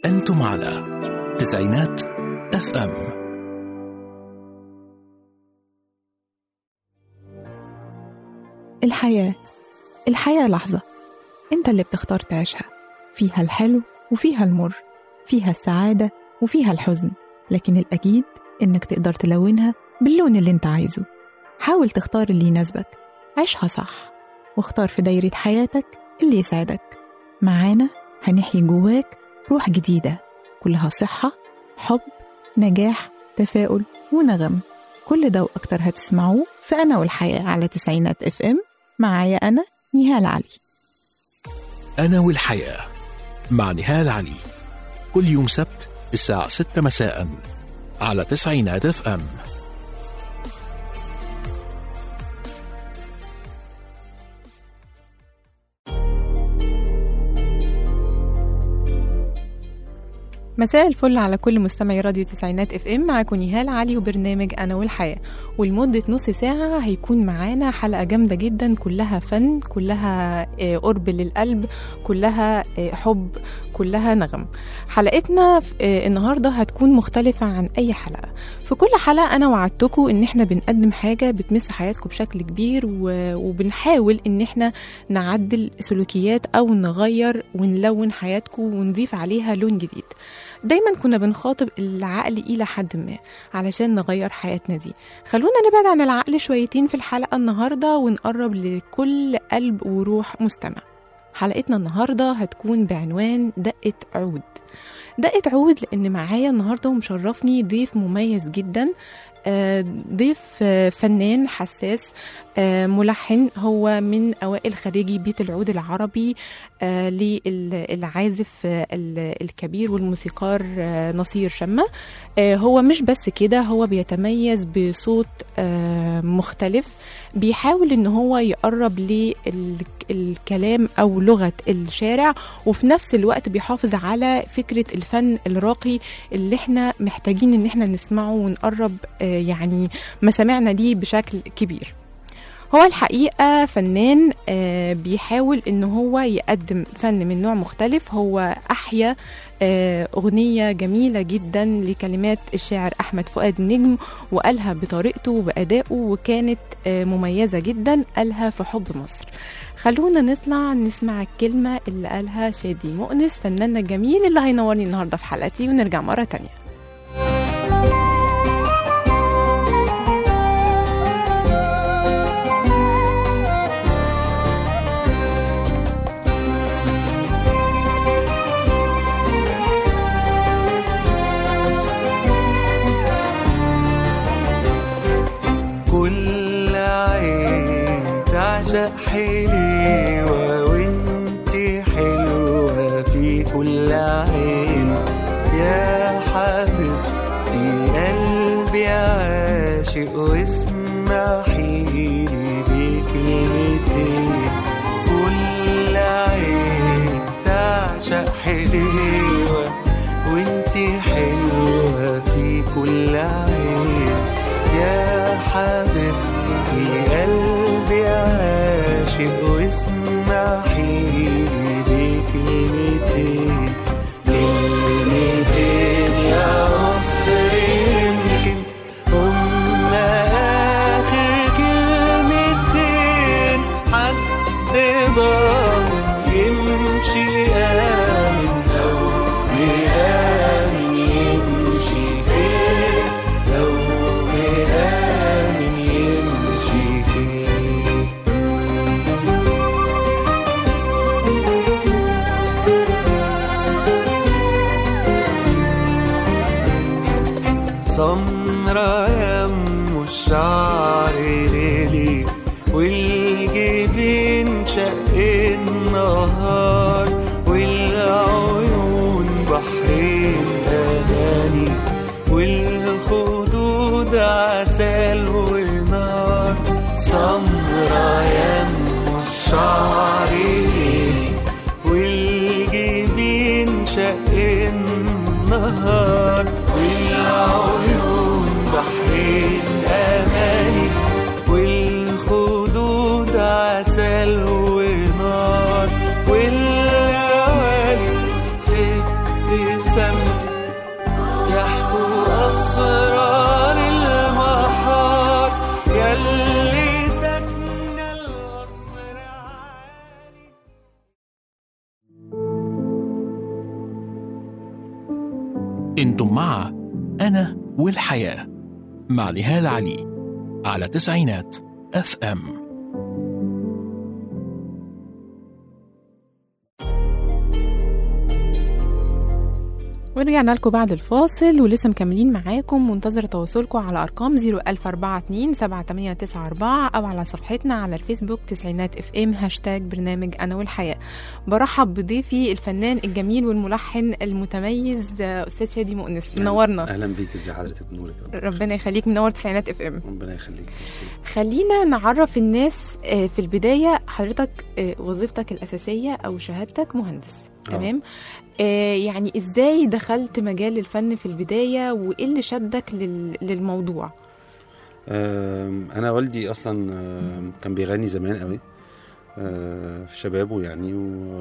أنتم على تسعينات اف ام الحياة الحياة لحظة أنت اللي بتختار تعيشها فيها الحلو وفيها المر فيها السعادة وفيها الحزن لكن الأكيد إنك تقدر تلونها باللون اللي أنت عايزه حاول تختار اللي يناسبك عيشها صح واختار في دايرة حياتك اللي يسعدك معانا هنحيي جواك روح جديدة كلها صحة حب نجاح تفاؤل ونغم كل ده وأكتر هتسمعوه في أنا والحياة على تسعينات اف ام معايا أنا نهال علي أنا والحياة مع نهال علي كل يوم سبت الساعة 6 مساء على تسعينات اف ام مساء الفل على كل مستمعي راديو تسعينات اف ام معاكم نهال علي وبرنامج انا والحياه ولمده نص ساعه هيكون معانا حلقه جامده جدا كلها فن كلها آه، قرب للقلب كلها آه، حب كلها نغم حلقتنا آه، النهارده هتكون مختلفه عن اي حلقه في كل حلقه انا وعدتكم ان احنا بنقدم حاجه بتمس حياتكم بشكل كبير و- وبنحاول ان احنا نعدل سلوكيات او نغير ونلون حياتكم ونضيف عليها لون جديد دايما كنا بنخاطب العقل إلى حد ما علشان نغير حياتنا دي خلونا نبعد عن العقل شويتين في الحلقة النهاردة ونقرب لكل قلب وروح مستمع حلقتنا النهاردة هتكون بعنوان دقة عود دقة عود لأن معايا النهاردة ومشرفني ضيف مميز جدا آه، ضيف آه، فنان حساس آه، ملحن هو من أوائل خريجي بيت العود العربي آه، للعازف آه، ال- الكبير والموسيقار آه، نصير شمة آه، هو مش بس كده هو بيتميز بصوت آه، مختلف بيحاول ان هو يقرب للكلام او لغة الشارع وفي نفس الوقت بيحافظ على فكرة الفن الراقي اللي احنا محتاجين ان احنا نسمعه ونقرب آه، يعني مسامعنا ليه بشكل كبير هو الحقيقة فنان آه، بيحاول ان هو يقدم فن من نوع مختلف هو احيا آه، اغنية جميلة جدا لكلمات الشاعر احمد فؤاد نجم وقالها بطريقته وبأدائه وكانت آه، مميزة جدا قالها في حب مصر خلونا نطلع نسمع الكلمة اللي قالها شادي مؤنس فناننا الجميل اللي هينورني النهاردة في حلقتي ونرجع مرة تانية كل عين تعشق حلوة وانتي حلوة في كل عين يا حبيبتي قلبي عاشق واسمحيلي بكلمتين كل عين تعشق حلوة وانتي حلوة في كل عين يا حبيبتي قلبي عاشق واسمحيلي بكلمتين كلمتين يا مصر يمكن هما آخر كلمتين حد ضامن يمشي آمن أو بآمن يمشي فين لو بآمن يمشي فين سمرة يم الشعر ليلي والجبين شق النهار والعيون بحرين أغاني والخدود عسل ونار سمرة يم الشعر ليلي والجبين شق النهار والعيون بحرين أماني والخدود عسل ونار والليالي في سمي يحكوا أسرار المحار يلي سكن القصر عالي انتم مع انا والحياه مع نهال علي على تسعينات اف ام ورجعنا لكم بعد الفاصل ولسه مكملين معاكم منتظر تواصلكم على ارقام 01042 7894 او على صفحتنا على الفيسبوك تسعينات اف ام هاشتاج برنامج انا والحياه برحب بضيفي الفنان الجميل والملحن المتميز آه، استاذ شادي مؤنس منورنا اهلا بيك ازي حضرتك بنورك يا رب. ربنا يخليك منور تسعينات اف ام ربنا يخليك ميرسي. خلينا نعرف الناس آه، في البداية حضرتك آه، وظيفتك الأساسية أو شهادتك مهندس آه. تمام آه، يعني إزاي دخلت مجال الفن في البداية وإيه اللي شدك لل- للموضوع آم، انا والدي اصلا آم، كان بيغني زمان قوي آه، في شبابه يعني و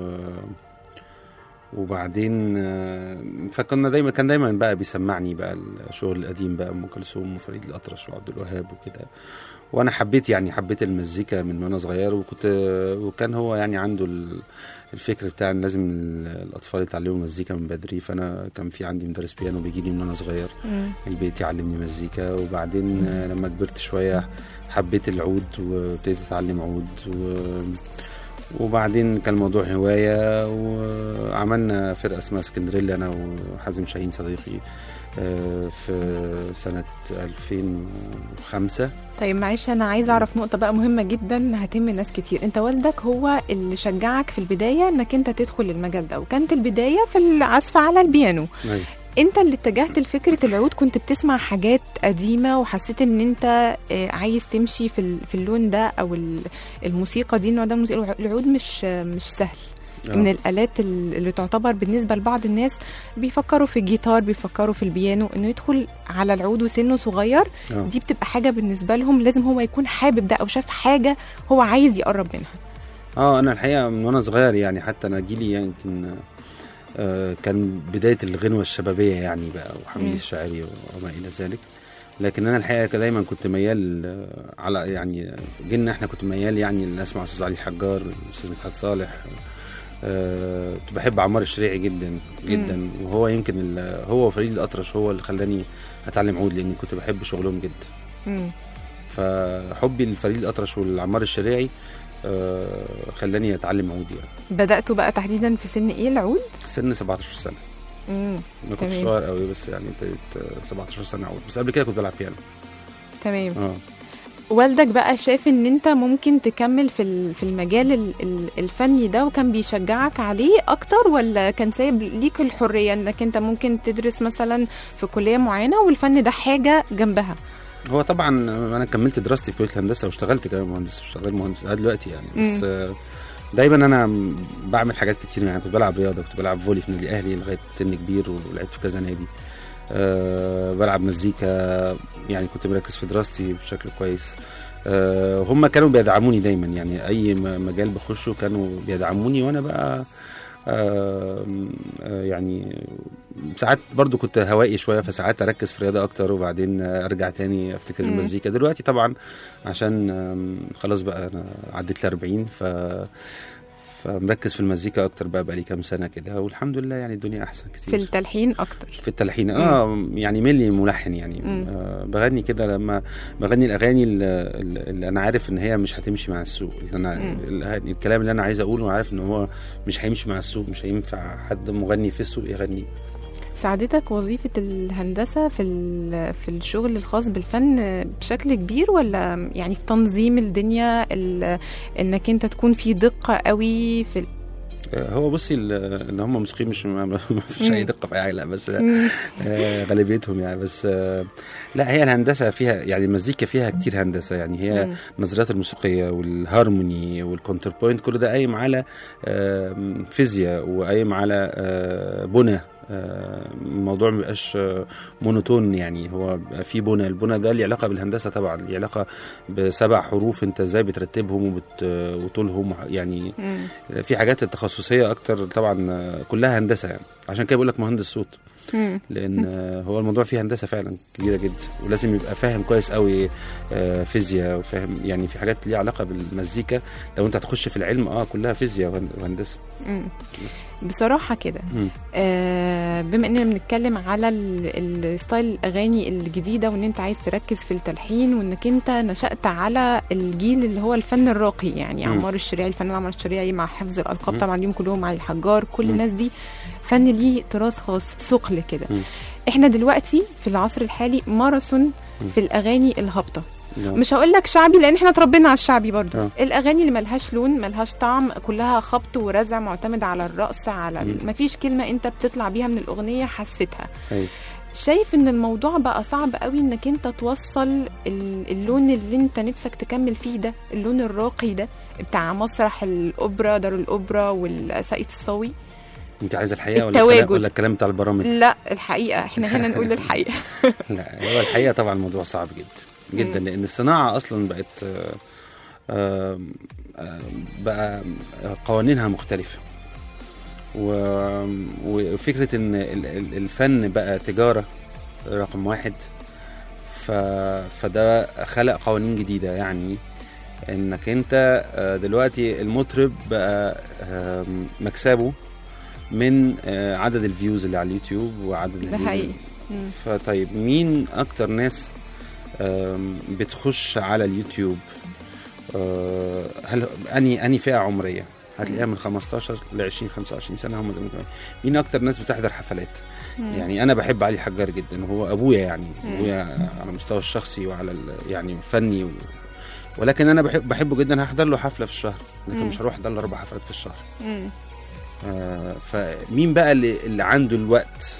وبعدين آه، فكنا دايما كان دايما بقى بيسمعني بقى الشغل القديم بقى ام كلثوم وفريد الاطرش وعبد الوهاب وكده وانا حبيت يعني حبيت المزيكا من وانا صغير وكنت وكان هو يعني عنده ال- الفكر بتاع ان لازم ال- الاطفال يتعلموا مزيكا من بدري فانا كان في عندي مدرس بيانو بيجي لي من وانا صغير البيت يعلمني مزيكا وبعدين آه، لما كبرت شوية حبيت العود وابتديت اتعلم عود و... وبعدين كان الموضوع هواية وعملنا فرقة اسمها اسكندريلا أنا وحازم شاهين صديقي آه، في سنة 2005 طيب معلش أنا عايزة أعرف نقطة بقى مهمة جدا هتهم ناس كتير أنت والدك هو اللي شجعك في البداية إنك أنت تدخل المجال ده وكانت البداية في العزف على البيانو أيوة. انت اللي اتجهت لفكره العود كنت بتسمع حاجات قديمه وحسيت ان انت آه، عايز تمشي في ال- في اللون ده او ال- الموسيقى دي النوع ده من الموسيقى العود مش آه، مش سهل آه. من الالات ال- اللي تعتبر بالنسبه لبعض الناس بيفكروا في الجيتار بيفكروا في البيانو انه يدخل على العود وسنه صغير آه. دي بتبقى حاجه بالنسبه لهم لازم هو يكون حابب ده او شاف حاجه هو عايز يقرب منها اه انا الحقيقه من وانا صغير يعني حتى انا جيلي يمكن آه كان بدايه الغنوه الشبابيه يعني بقى وحميد مم. الشاعري وما الى ذلك لكن انا الحقيقه كان دايما كنت ميال آه، على يعني جيلنا احنا كنت ميال يعني ان اسمع استاذ علي الحجار الاستاذ مدحت صالح آه، كنت بحب عمار الشريعي جدا جدا وهو يمكن ال- هو وفريد الاطرش هو اللي خلاني اتعلم عود لاني كنت بحب شغلهم جدا مم. فحبي لفريد الاطرش والعمار الشريعي آه، خلاني اتعلم عود يعني بداتوا بقى تحديدا في سن ايه العود سن 17 سنه مم. ما كنتش تمام. صغير قوي بس يعني ابتديت آه، 17 سنه عود بس قبل كده كنت بلعب بيانو تمام اه والدك بقى شاف ان انت ممكن تكمل في ال- في المجال ال- ال- الفني ده وكان بيشجعك عليه اكتر ولا كان سايب ليك الحريه انك انت ممكن تدرس مثلا في كليه معينه والفن ده حاجه جنبها هو طبعا انا كملت دراستي في كليه الهندسه واشتغلت كمان مهندس شغال مهندس لغايه دلوقتي يعني بس مم. آه، دايما انا م- بعمل حاجات كتير يعني كنت بلعب رياضه كنت بلعب فولي في نادي الاهلي لغايه سن كبير ولعبت في كذا نادي أه بلعب مزيكا يعني كنت مركز في دراستي بشكل كويس أه هم كانوا بيدعموني دايما يعني اي م- مجال بخشه كانوا بيدعموني وانا بقى آه آه، يعني ساعات برضو كنت هوائي شويه فساعات اركز في رياضه اكتر وبعدين ارجع تاني افتكر مم. المزيكا دلوقتي طبعا عشان آم، خلاص بقى انا عديت ل 40 ف فمركز في المزيكا اكتر بقى بقى لي كام سنه كده والحمد لله يعني الدنيا احسن كتير في التلحين اكتر في التلحين اه يعني ملي ملحن يعني مم. آه بغني كده لما بغني الاغاني اللي, اللي انا عارف ان هي مش هتمشي مع السوق اللي انا مم. الأغاني- الكلام اللي انا عايز اقوله عارف ان هو مش هيمشي مع السوق مش هينفع حد مغني في السوق يغني ساعدتك وظيفه الهندسه في ال- في الشغل الخاص بالفن بشكل كبير ولا يعني في تنظيم الدنيا ال- انك انت تكون في دقه قوي في ال- آه، هو بصي ال- ان هم موسيقيين مش ما ما فيش اي مم. دقه في اي حاجه لا بس مم. آه، غالبيتهم يعني بس آه، لا هي الهندسه فيها يعني المزيكا فيها كتير هندسه يعني هي مم. النظريات الموسيقيه والهارموني والكونتر بوينت كل ده قايم على آم، فيزياء وقايم على آه، بنى آه، الموضوع ما بيبقاش آه، مونوتون يعني هو بيبقى فيه بنى البنى ده ليه علاقه بالهندسه طبعا ليه علاقه بسبع حروف انت ازاي بترتبهم وبت وطولهم وح- يعني مم. في حاجات التخصصيه اكتر طبعا آه، كلها هندسه يعني عشان كده بقول لك مهندس صوت مم. لان آه، هو الموضوع فيه هندسه فعلا كبيره جدا ولازم يبقى فاهم كويس قوي آه، فيزياء وفاهم يعني في حاجات ليها علاقه بالمزيكا لو انت هتخش في العلم اه كلها فيزياء وهن- وهندسه مم. بصراحة كده مم. آه بما اننا بنتكلم على ال- الستايل الاغاني الجديدة وان انت عايز تركز في التلحين وانك انت نشأت على الجيل اللي هو الفن الراقي يعني مم. عمار الشريعي الفنان عمار الشريعي مع حفظ الالقاب مم. طبعا اليوم كلهم علي الحجار كل مم. الناس دي فن ليه تراث خاص ثقل كده مم. احنا دلوقتي في العصر الحالي ماراثون مم. في الاغاني الهابطه نعم. مش هقول لك شعبي لان احنا اتربينا على الشعبي برضو آه. الاغاني اللي ملهاش لون ملهاش طعم كلها خبط ورزع معتمد على الرقص على ال... مم. مفيش كلمه انت بتطلع بيها من الاغنيه حسيتها أيوة. شايف ان الموضوع بقى صعب قوي انك انت توصل ال- اللون اللي انت نفسك تكمل فيه ده اللون الراقي ده بتاع مسرح الاوبرا دار الاوبرا والساقية الصاوي انت عايزه الحقيقه ولا التواجد. الكلام ولا الكلام بتاع البرامج لا الحقيقه احنا هنا نقول الحقيقه لا هو الحقيقه طبعا الموضوع صعب جدا جدا مم. لان الصناعه اصلا بقت آه، آه، آه، بقى قوانينها مختلفه و- وفكره ان ال- ال- الفن بقى تجاره رقم واحد ف... فده خلق قوانين جديده يعني انك انت آه، دلوقتي المطرب بقى آم، مكسبه من آه، عدد الفيوز اللي على اليوتيوب وعدد ده الفيوز حقيقي مم. فطيب مين اكتر ناس آم، بتخش على اليوتيوب آه، هل اني اني فئه عمريه هتلاقيها من 15 ل 20 25 سنه هم دول متابعين. مين اكتر ناس بتحضر حفلات مم. يعني انا بحب علي حجار جدا وهو ابويا يعني مم. ابويا على المستوى الشخصي وعلى ال- يعني فني و... ولكن انا بحب بحبه جدا هحضر له حفله في الشهر لكن مم. مش هروح احضر له اربع حفلات في الشهر مم. آه، فمين بقى اللي, اللي عنده الوقت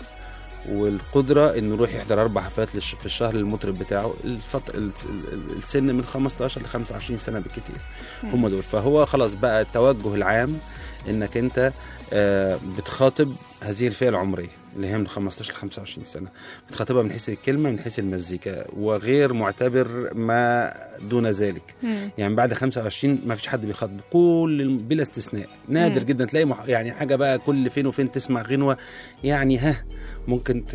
والقدره انه يروح يحضر اربع حفلات للش- في الشهر للمطرب بتاعه الفط... الس- ال- السن من 15 ل 25 سنه بالكتير هم دول فهو خلاص بقى التوجه العام انك انت آه، بتخاطب هذه الفئه العمريه اللي هي من 15 ل 25 سنه بتخاطبها من حيث الكلمه من حيث المزيكا وغير معتبر ما دون ذلك مم. يعني بعد 25 ما فيش حد بيخاطب كل الم- بلا استثناء نادر مم. جدا تلاقي مح... يعني حاجه بقى كل فين وفين تسمع غنوه يعني ها ممكن ت...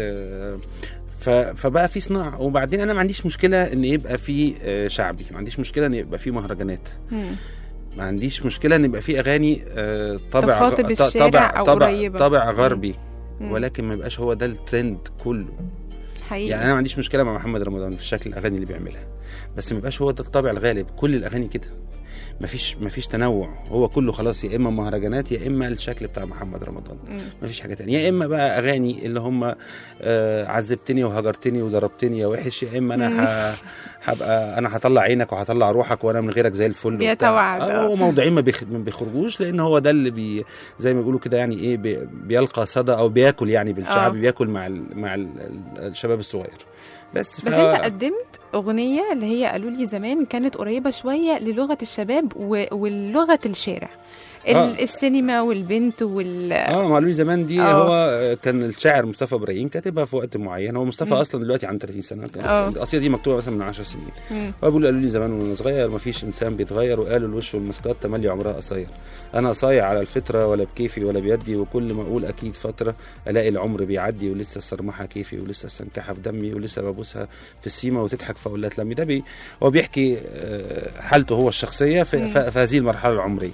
ف... فبقى في صناعه وبعدين انا ما عنديش مشكله ان يبقى في آه، شعبي ما عنديش مشكله ان يبقى في مهرجانات مم. ما عنديش مشكله ان يبقى في اغاني آه، طابع تخاطب غ- ط- الشارع طابع أو طابع, قريبة. طابع غربي مم. ولكن ما يبقاش هو ده الترند كله حقيقي يعني انا ما عنديش مشكله مع محمد رمضان في شكل الاغاني اللي بيعملها بس ما يبقاش هو ده الطابع الغالب كل الاغاني كده ما فيش ما فيش تنوع هو كله خلاص يا اما مهرجانات يا اما الشكل بتاع محمد رمضان مم. ما فيش حاجه تانية يا اما بقى اغاني اللي هم آه عذبتني وهجرتني وضربتني يا وحش يا اما مم. انا ه- هبقى انا هطلع عينك وهطلع روحك وانا من غيرك زي الفل وبتاع. بيتوعد، آه، آه. هو موضوعين ما, بيخ... ما بيخرجوش لان هو ده اللي بي... زي ما بيقولوا كده يعني ايه بي... بيلقى صدى او بياكل يعني بالشعب آه. بياكل مع ال... مع ال... الشباب الصغير بس بس انت قدمت اغنيه اللي هي قالوا لي زمان كانت قريبه شويه للغه الشباب و... ولغه الشارع ال- آه. السينما والبنت وال اه ما قالوا لي زمان دي آه. هو آه، كان الشاعر مصطفى ابراهيم كاتبها في وقت معين هو مصطفى مم. اصلا دلوقتي عنده 30 سنه كان- آه. القصيده دي مكتوبه مثلا من 10 سنين مم. هو بيقول قالوا لي زمان وانا صغير ما فيش انسان بيتغير وقالوا الوش والمسكات تملي عمرها قصير انا صايع على الفطره ولا بكيفي ولا بيدي وكل ما اقول اكيد فتره الاقي العمر بيعدي ولسه الصرمحه كيفي ولسه السنكحه في دمي ولسه ببوسها في السيمه وتضحك فاقول لها تلمي ده بي هو بيحكي آه، حالته هو الشخصيه في, مم. في في هذه المرحله العمريه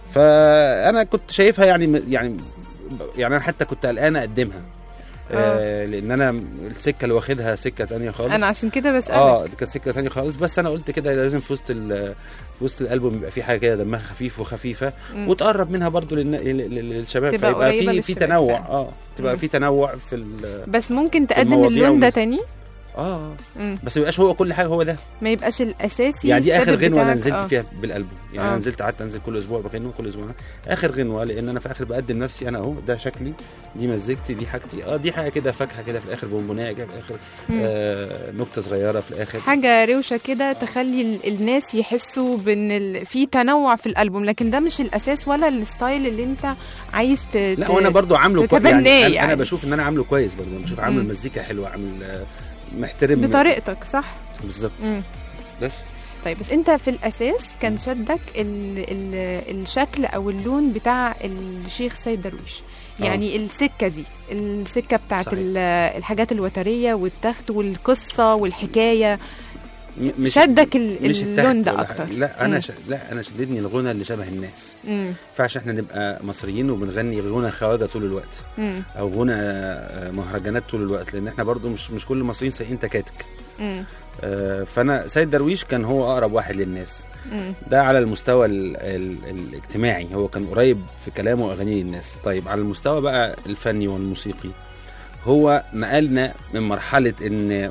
فانا كنت شايفها يعني يعني يعني انا حتى كنت قلقان اقدمها آه لان انا السكه اللي واخدها سكه تانية خالص انا عشان كده بسالك اه دي كانت سكه تانية خالص بس انا قلت كده لازم في وسط ال- في وسط الالبوم يبقى في حاجه كده دمها خفيف وخفيفه مم. وتقرب منها برضو للن- لل- لل- للشباب تبقى فيبقى قريبة في في للشباب تنوع فعلا. اه تبقى مم. في تنوع في ال- بس ممكن تقدم المواضيع اللون ده وال- تاني اه مم. بس ما يبقاش هو كل حاجه هو ده ما يبقاش الاساسي يعني دي اخر الثابت غنوه انا بتاعك. نزلت آه. فيها بالالبوم يعني آه. انا نزلت قعدت انزل كل اسبوع بغنوه كل اسبوع اخر غنوه لان انا في الاخر بقدم نفسي انا اهو ده شكلي دي مزيكتي دي حاجتي اه دي حاجه كده فاكهه كده في الاخر بونبونايه كده في الاخر مم. آه نكته صغيره في الاخر حاجه روشه كده تخلي ال- الناس يحسوا بان ال... في تنوع في الالبوم لكن ده مش الاساس ولا الستايل اللي انت عايز ت... لا ت- وانا برضو عامله كويس تتبناه يعني, أنا- يعني. انا بشوف ان انا عامله كويس برضو أنا بشوف عامل مم. مزيكا حلوه عامل آه، محترم بطريقتك صح بالظبط مم. بس طيب بس انت في الاساس كان شدك ال ال الشكل او اللون بتاع الشيخ سيد درويش يعني السكه دي السكه بتاعت صحيح. ال- الحاجات الوتريه والتخت والقصه والحكايه م- مش شدك ال- مش اللون التخت ده ولا أكتر. حاجة. لا انا مم. ش... لا انا شددني الغنى اللي شبه الناس مم. ما ينفعش احنا نبقى مصريين وبنغني غنى خواجه طول الوقت مم. او غنى آه، مهرجانات طول الوقت لان احنا برضو مش مش كل المصريين سايقين تكاتك مم. آه، فانا سيد درويش كان هو اقرب واحد للناس مم. ده على المستوى ال ال الاجتماعي هو كان قريب في كلامه واغانيه للناس طيب على المستوى بقى الفني والموسيقي هو نقلنا من مرحله ان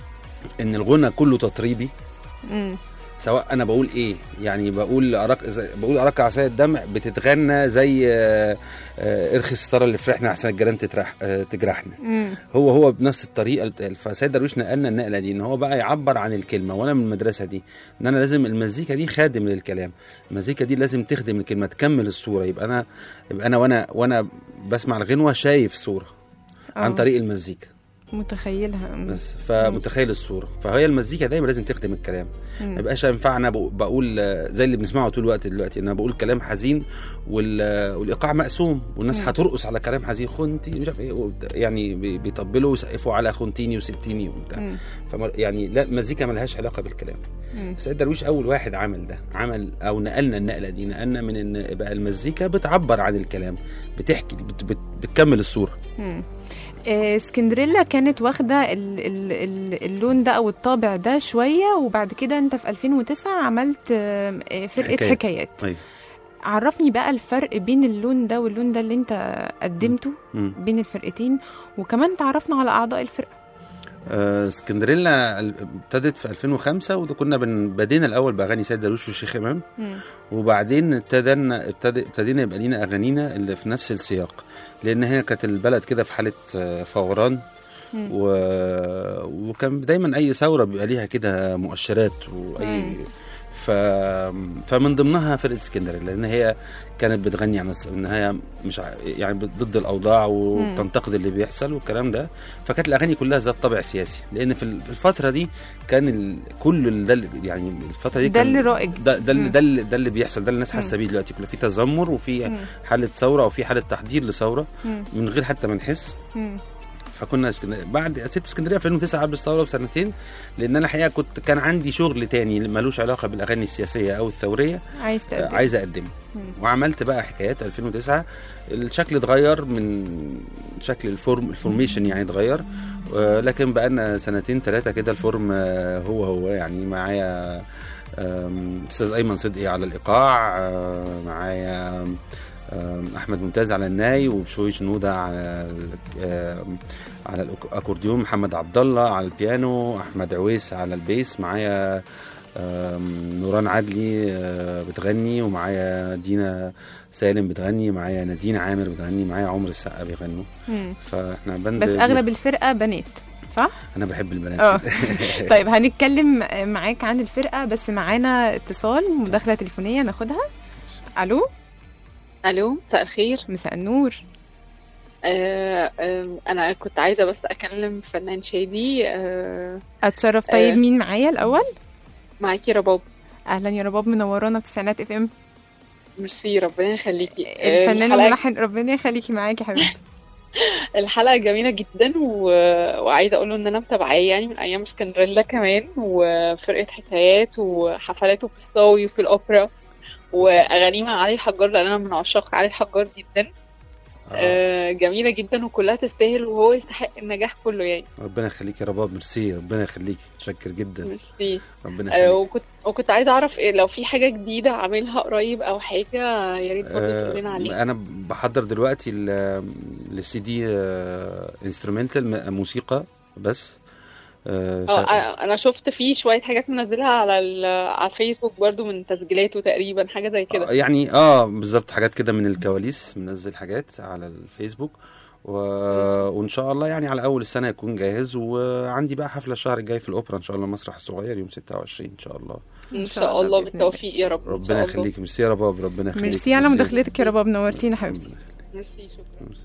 ان الغنى كله تطريبي مم. سواء انا بقول ايه يعني بقول أرق... زي- بقول ارق عصايه الدمع بتتغنى زي آه، آه، ارخي الستاره اللي فرحنا احسن الجيران تترح... آه، تجرحنا مم. هو هو بنفس الطريقه بتاع- فسيد درويش نقلنا النقله دي ان هو بقى يعبر عن الكلمه وانا من المدرسه دي ان انا لازم المزيكا دي خادم للكلام المزيكا دي لازم تخدم الكلمه تكمل الصوره يبقى انا يبقى انا وانا وانا بسمع الغنوه شايف صوره عن آه. طريق المزيكا متخيلها مم. بس فمتخيل الصوره فهي المزيكا دايما لازم تخدم الكلام مم. ما يبقاش ينفع انا بقو- بقول آه، زي اللي بنسمعه طول الوقت دلوقتي ان انا بقول كلام حزين وال- آه، والايقاع مقسوم والناس مم. هترقص على كلام حزين خنتي مش عارف ايه وبتاع. يعني بي- بيطبلوا ويسقفوا على خنتيني وسبتيني وبتاع مم. فما يعني لا المزيكا ملهاش علاقه بالكلام مم. سيد درويش اول واحد عمل ده عمل او نقلنا النقله دي نقلنا من ان بقى المزيكا بتعبر عن الكلام بتحكي بت بت بتكمل الصوره مم. آه، اسكندريلا كانت واخده ال- ال- ال- اللون ده او الطابع ده شويه وبعد كده انت في 2009 عملت آه، آه، فرقه حكايات. حكايات أيوة. عرفني بقى الفرق بين اللون ده واللون ده اللي انت قدمته مم. بين الفرقتين وكمان تعرفنا على اعضاء الفرقه آه، اسكندريلا ال- ابتدت في 2005 وده كنا بن- بدينا الاول باغاني سيد درويش والشيخ امام مم. وبعدين ابتدينا ابتدى ابتدينا يبقى لينا اغانينا اللي في نفس السياق لان هي كانت البلد كده في حاله آه، فوران مم. و... وكان دايما اي ثوره بيبقى ليها كده مؤشرات واي مم. ف... فمن ضمنها فرقه اسكندريه لان هي كانت بتغني عن الس- ان هي مش ع- يعني ضد الاوضاع وبتنتقد اللي بيحصل والكلام ده فكانت الاغاني كلها ذات طابع سياسي لان في ال- في الفتره دي كان ال... كل ال... ده اللي- يعني الفتره دي ده كان اللي رائج. ده ده اللي مم. ده اللي, ده اللي بيحصل ده اللي الناس مم. حاسه بيه دلوقتي كله في تذمر وفي مم. حاله ثوره وفي حاله تحضير لثوره مم. من غير حتى ما نحس مم. فكنا اسكندريه بعد سبت اسكندريه في 2009 قبل الثوره بسنتين لان انا الحقيقه كنت كان عندي شغل تاني ملوش علاقه بالاغاني السياسيه او الثوريه عايز آه، تقدم عايز اقدمه مم. وعملت بقى حكايات 2009 الشكل اتغير من شكل الفورم الفورميشن يعني اتغير آه، لكن بقى لنا سنتين ثلاثه كده الفورم آه، هو هو يعني معايا آم، استاذ ايمن صدقي على الايقاع آه، معايا آم، احمد ممتاز على الناي وبشوي شنوده على ال- آم، على الاكورديون محمد عبد الله على البيانو احمد عويس على البيس معايا آم، نوران عدلي آه، بتغني ومعايا دينا سالم بتغني معايا نادين عامر بتغني معايا عمر السقا بيغنوا مم. فاحنا بند بس اغلب الفرقه بنات صح؟ انا بحب البنات اه كده. طيب هنتكلم معاك عن الفرقه بس معانا اتصال مداخله تليفونيه ناخدها الو الو مساء الخير مساء النور آه آه انا كنت عايزه بس اكلم فنان شادي آه اتشرف طيب آه. مين معايا الاول معاكي رباب اهلا يا رباب منورانا في تسعينات اف ام ميرسي ربنا يخليكي آه، الفنان الحلقه الملحن ربنا يخليكي معاكي يا حبيبتي الحلقه جميله جدا و... وعايزه اقول له ان انا متابعاه يعني من ايام اسكندريلا كمان وفرقه حكايات وحفلاته في الصاوي وفي الاوبرا واغانيه مع علي الحجار لان انا من عشاق علي الحجار جدا آه. آه جميله جدا وكلها تستاهل وهو يستحق النجاح كله يعني ربنا يخليك يا رباب ميرسي ربنا يخليك متشكر جدا ميرسي ربنا آه، يخليك وكنت وكنت عايزه اعرف إيه لو في حاجه جديده عاملها قريب او حاجه يا ريت برضه تقول لنا عليها آه، انا بحضر دلوقتي للسي دي انسترومنتال موسيقى بس آه، اه شا- آه، انا شفت فيه شويه حاجات منزلها على ال- على الفيسبوك برضو من تسجيلاته تقريبا حاجه زي آه، كده يعني اه بالظبط حاجات كده من الكواليس منزل حاجات على الفيسبوك و... وان شاء الله يعني على اول السنه يكون جاهز وعندي بقى حفله الشهر الجاي في الاوبرا ان شاء الله مسرح الصغير يوم 26 ان شاء الله ان شاء الله بإذن بالتوفيق يا رب ان شاء ربنا الله يخليك ميرسي يا رباب ربنا يخليك ميرسي على ميرسي. مداخلتك يا رباب نورتينا حبيبتي ربنا يخليك. ميرسي شكرا ميرسي.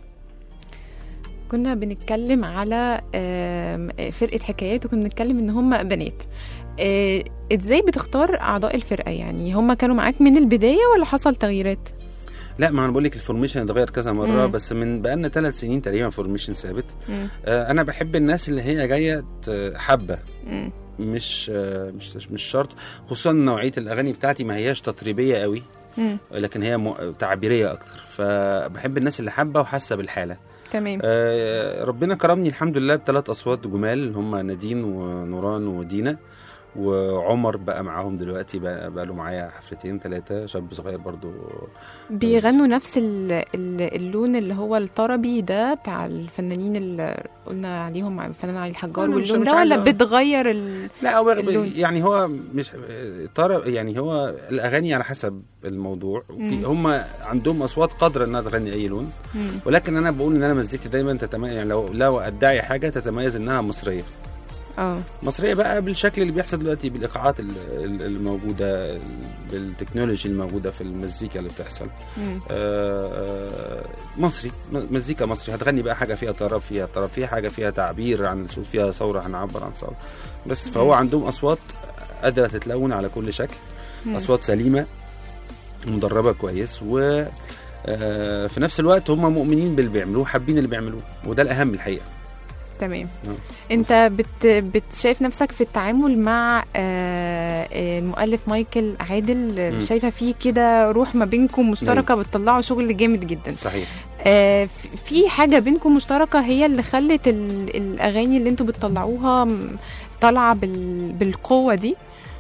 كنا بنتكلم على آم، فرقة حكايات وكنا بنتكلم ان هم بنات آه، ازاي بتختار اعضاء الفرقة يعني هم كانوا معاك من البداية ولا حصل تغييرات لا ما انا بقول لك الفورميشن اتغير كذا مره مم. بس من بقالنا ثلاث سنين تقريبا فورميشن ثابت مم. آه انا بحب الناس اللي هي جايه ت- حبه مم. مش آه مش مش شرط خصوصا نوعيه الاغاني بتاعتي ما هياش تطريبيه قوي مم. لكن هي م- تعبيريه اكتر فبحب الناس اللي حابه وحاسه بالحاله تمام آه، ربنا كرمني الحمد لله بثلاث اصوات جمال اللي هم نادين ونوران ودينا وعمر بقى معاهم دلوقتي بقى, بقى له معايا حفلتين ثلاثه شاب صغير برضو بيغنوا نفس ال- ال- اللون اللي هو الطربي ده بتاع الفنانين اللي قلنا عليهم الفنان علي الحجار أنا مش- واللون مش ده ولا عايزة- بتغير ال... لا هو اللون. يعني هو مش طرب يعني هو الاغاني على حسب الموضوع في مم. هم عندهم اصوات قادره انها تغني اي لون مم. ولكن انا بقول ان انا مزيكتي دايما تتميز يعني لو لو ادعي حاجه تتميز انها مصريه اه مصريه بقى بالشكل اللي بيحصل دلوقتي بالايقاعات ال- ال- الموجوده بالتكنولوجي الموجوده في المزيكا اللي بتحصل مم. آه، آه، مصري م- مزيكا مصري هتغني بقى حاجه فيها طرب فيها طرب فيها حاجه فيها تعبير عن الصوت فيها ثوره هنعبر عن ثوره بس فهو عندهم اصوات قادره تتلون على كل شكل مم. اصوات سليمه مدربه كويس و آه، في نفس الوقت هم مؤمنين باللي بيعملوه حابين اللي بيعملوه وده الاهم الحقيقه تمام آه. انت بت بتشايف نفسك في التعامل مع آه، آه، المؤلف مايكل عادل مم. شايفه فيه كده روح ما بينكم مشتركه بتطلعوا شغل جامد جدا صحيح آه، ف- في حاجه بينكم مشتركه هي اللي خلت ال- الاغاني اللي انتوا بتطلعوها م- طالعه بال- بالقوه دي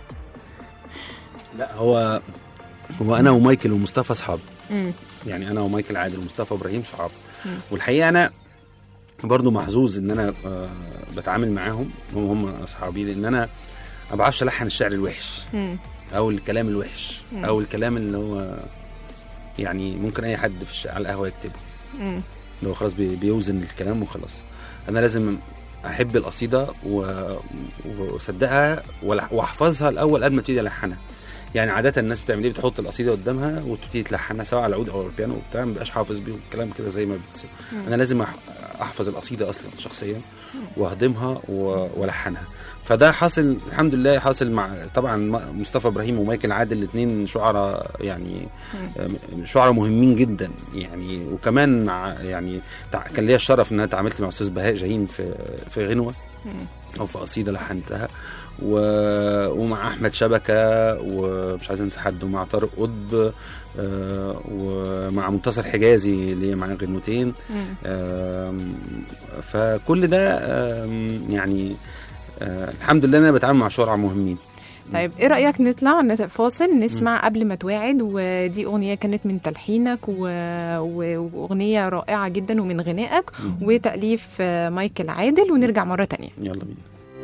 لا هو هو انا ومايكل ومصطفى اصحاب مم. يعني انا ومايكل عادل ومصطفى ابراهيم صحاب مم. والحقيقه انا برضو محظوظ ان انا آه، بتعامل معاهم هم هم اصحابي لان انا ما بعرفش الحن الشعر الوحش مم. او الكلام الوحش مم. او الكلام اللي هو يعني ممكن اي حد في الش... على القهوه يكتبه مم. اللي هو خلاص بي- بيوزن الكلام وخلاص انا لازم احب القصيده و... واصدقها ولا- واحفظها الاول قبل ما ابتدي الحنها يعني عاده الناس بتعمل ايه بتحط القصيده قدامها وتبتدي تلحنها سواء على العود او على البيانو وبتاع ما بقاش حافظ بيه الكلام كده زي ما بتصير انا لازم أح- احفظ القصيده اصلا شخصيا واهضمها و- والحنها فده حاصل الحمد لله حاصل مع طبعا م- مصطفى ابراهيم ومايكل عادل الاثنين شعراء يعني آم، شعراء مهمين جدا يعني وكمان مع يعني تع- كان ليا الشرف ان انا اتعاملت مع استاذ بهاء جاهين في في غنوه او في قصيده لحنتها و... ومع احمد شبكه ومش عايز انسى حد ومع طارق قطب آه، ومع منتصر حجازي اللي هي معاه غنوتين مم. آم، فكل ده آم، يعني آه، الحمد لله انا بتعامل مع شعراء مهمين طيب ايه رايك نطلع نت- فاصل نسمع قبل ما توعد ودي اغنيه كانت من تلحينك و... و... واغنيه رائعه جدا ومن غنائك وتاليف آه، مايكل عادل ونرجع مره تانية يلا بينا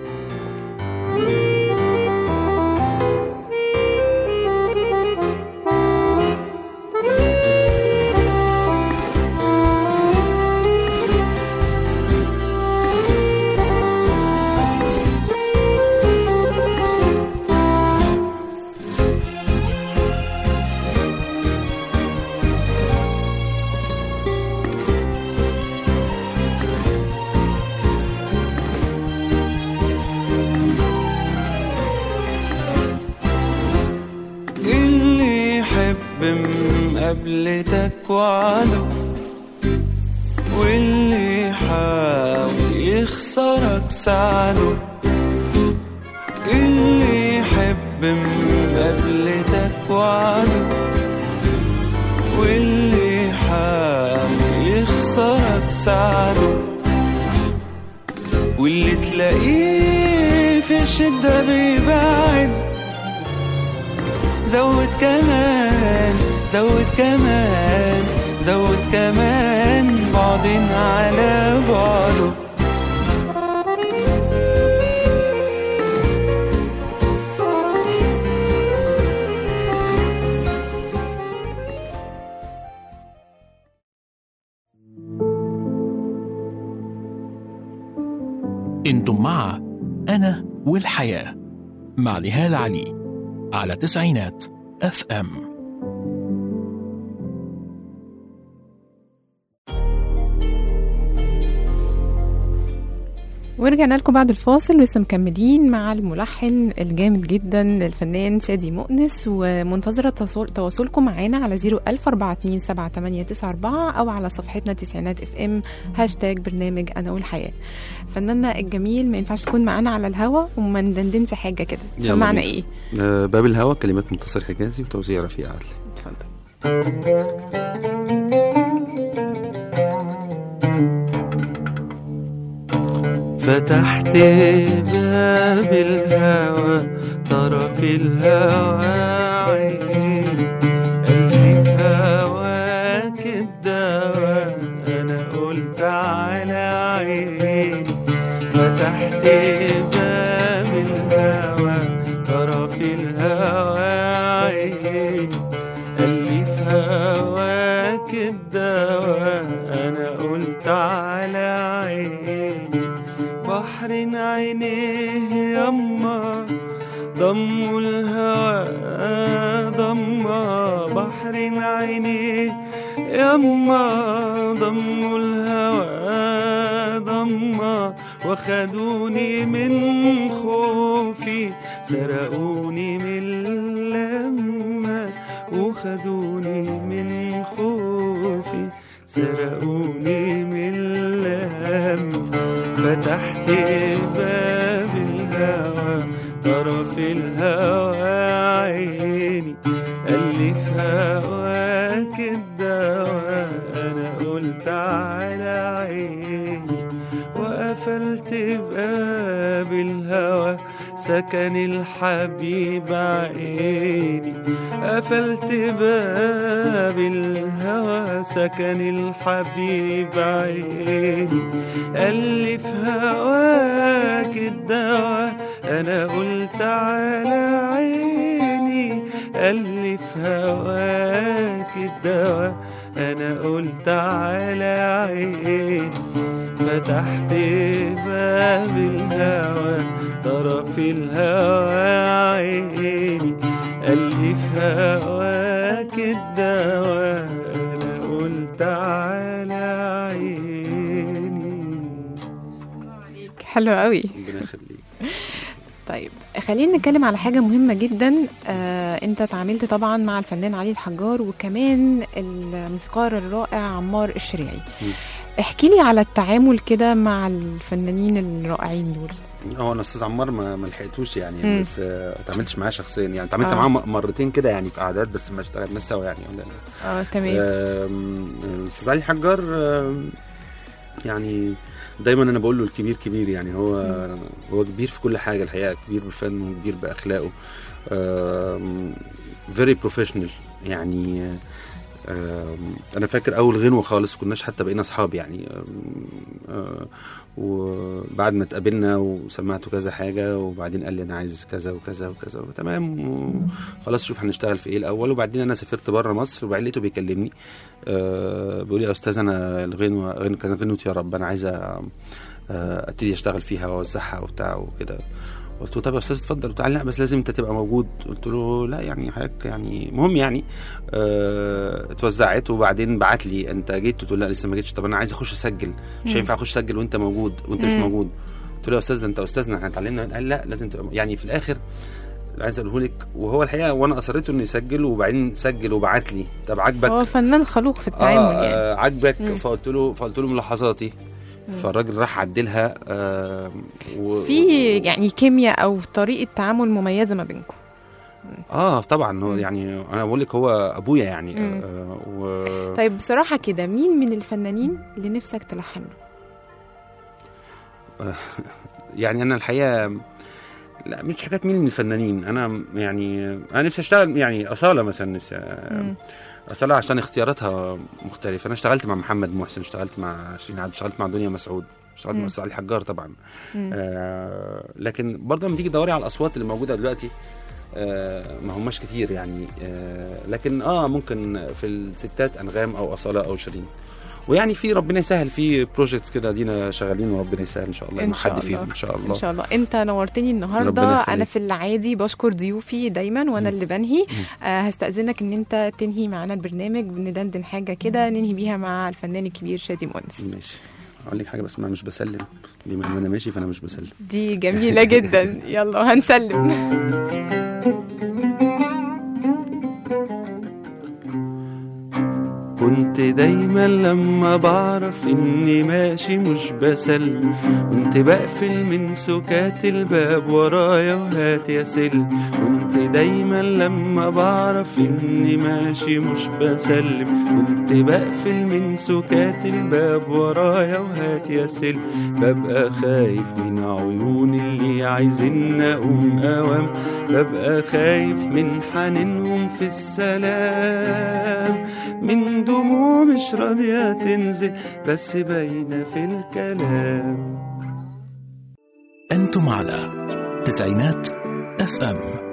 اللي يحب مقابلتك وعده واللي يحاول يخسرك ساعده اللي يحب مقابلتك وعده واللي يحاول يخسرك ساعده واللي تلاقيه في الشدة بيبعد زود كمان زود كمان زود كمان بعدين على بعده انتم مع انا والحياه مع نهال علي على تسعينات اف ام ورجعنا لكم بعد الفاصل ولسه مكملين مع الملحن الجامد جدا الفنان شادي مؤنس ومنتظرة تصول- تواصلكم معانا على 010427894 أو على صفحتنا تسعينات اف ام هاشتاج برنامج أنا والحياة فناننا الجميل ما ينفعش تكون معانا على الهوا وما ندندنش حاجة كده يلا سمعنا بينا. ايه آه، باب الهوى كلمات منتصر حجازي وتوزيع رفيق عدلي اتفضل فتحت باب الهوى طرف الهوى عيني قال لي في هواك الدواء انا قلت على عيني فتحت باب الهوى طرف الهوى عيني قال لي في هواك الدواء انا قلت على عيني بحر عينيه يما ضم الهوى ضم بحر عينيه يما ضم الهوى ضم وخدوني من خوفي سرقوني من لما وخدوني من خوفي سرقوني من لما فتحت باب الهوى طرف الهوى عيني قال لي في هواك الدواء انا قلت على عيني وقفلت باب الهوى سكن الحبيب عيني قفلت باب الهوى سكن الحبيب عيني قال لي في هواك الدواء انا قلت على عيني قال لي في هواك الدواء انا قلت على عيني فتحت باب الهوى طرف الهوى عيني قال لي في هواك الدواء انا قلت على عيني حلو قوي ربنا يخليك طيب خلينا نتكلم على حاجة مهمة جدا آه، انت اتعاملت طبعا مع الفنان علي الحجار وكمان الموسيقار الرائع عمار الشريعي مم. احكي لي على التعامل كده مع الفنانين الرائعين دول هو انا استاذ عمار ما, ما لحقتوش يعني مم. بس آه، ما اتعاملتش معاه شخصيا يعني اتعاملت آه. معاه م- مرتين كده يعني في قعدات بس ما اشتغلناش سوا يعني ولا اه تمام آم، استاذ علي حجار آم، يعني دايما انا بقول له الكبير كبير يعني هو هو كبير في كل حاجه الحقيقه كبير بفنه وكبير باخلاقه فيري بروفيشنال يعني آم، انا فاكر اول غنوه خالص كناش حتى بقينا اصحاب يعني آم، آه، وبعد ما اتقابلنا وسمعته كذا حاجه وبعدين قال لي انا عايز كذا وكذا وكذا تمام وخلاص شوف هنشتغل في ايه الاول وبعدين انا سافرت بره مصر وبعدين لقيته بيكلمني آه، بيقول لي يا استاذ انا الغنوه غن- كانت غنوه يا رب انا عايز آه، ابتدي اشتغل فيها واوزعها وبتاع وكده قلت له طب يا استاذ اتفضل قلت له لا بس لازم انت تبقى موجود قلت له لا يعني حضرتك يعني مهم يعني اه اتوزعت وبعدين بعت لي انت جيت قلت له لا لسه ما جيتش طب انا عايز اخش اسجل مش مم. هينفع اخش اسجل وانت موجود وانت مش مم. موجود قلت له يا استاذ ده انت استاذنا احنا اتعلمنا قال لا لازم تبقى يعني في الاخر اللي عايز اقوله لك وهو الحقيقه وانا اصريت انه يسجل وبعدين سجل وبعت لي طب عاجبك هو فنان خلوق في التعامل آه يعني آه عاجبك مم. فقلت له فقلت له ملاحظاتي فالراجل راح عدلها آه و... في يعني كيمياء او طريقه تعامل مميزه ما بينكم اه طبعا هو مم. يعني انا بقول لك هو ابويا يعني مم. آه و... طيب بصراحه كده مين من الفنانين اللي نفسك تلحن له يعني انا الحقيقه لا مش حكايه مين من الفنانين انا يعني انا نفسي اشتغل يعني اصاله مثلا نفسي مم. اصاله عشان اختياراتها مختلفه انا اشتغلت مع محمد محسن اشتغلت مع شيرين عبد اشتغلت مع دنيا مسعود اشتغلت مع مم. استاذ علي حجار طبعا مم. آه لكن برضه لما تيجي تدوري على الاصوات اللي موجوده دلوقتي آه ما هماش كتير يعني آه لكن اه ممكن في الستات انغام او اصاله او شيرين ويعني في ربنا يسهل في بروجكت كده دينا شغالين وربنا يسهل ان شاء الله إن مع شاء حد الله. فيهم ان شاء ان الله شاء الله انت نورتني النهارده ربنا يخليك. انا في العادي بشكر ضيوفي دايما وانا اللي بنهي آه هستاذنك ان انت تنهي معانا البرنامج ندندن حاجه كده ننهي بيها مع الفنان الكبير شادي مؤنس ماشي اقول لك حاجه بس ما مش بسلم بما ان انا ماشي فانا مش بسلم دي جميلة جدا يلا وهنسلم كنت دايما لما بعرف اني ماشي مش بسلم كنت بقفل من سكات الباب ورايا وهات يا سلم كنت دايما لما بعرف اني ماشي مش بسلم كنت بقفل من سكات الباب ورايا وهات يا سلم ببقى خايف من عيون اللي عايزين اقوم اوام ببقى خايف من حنينهم في السلام من دموع مش راضية تنزل بس باينة في الكلام أنتم على تسعينات اف ام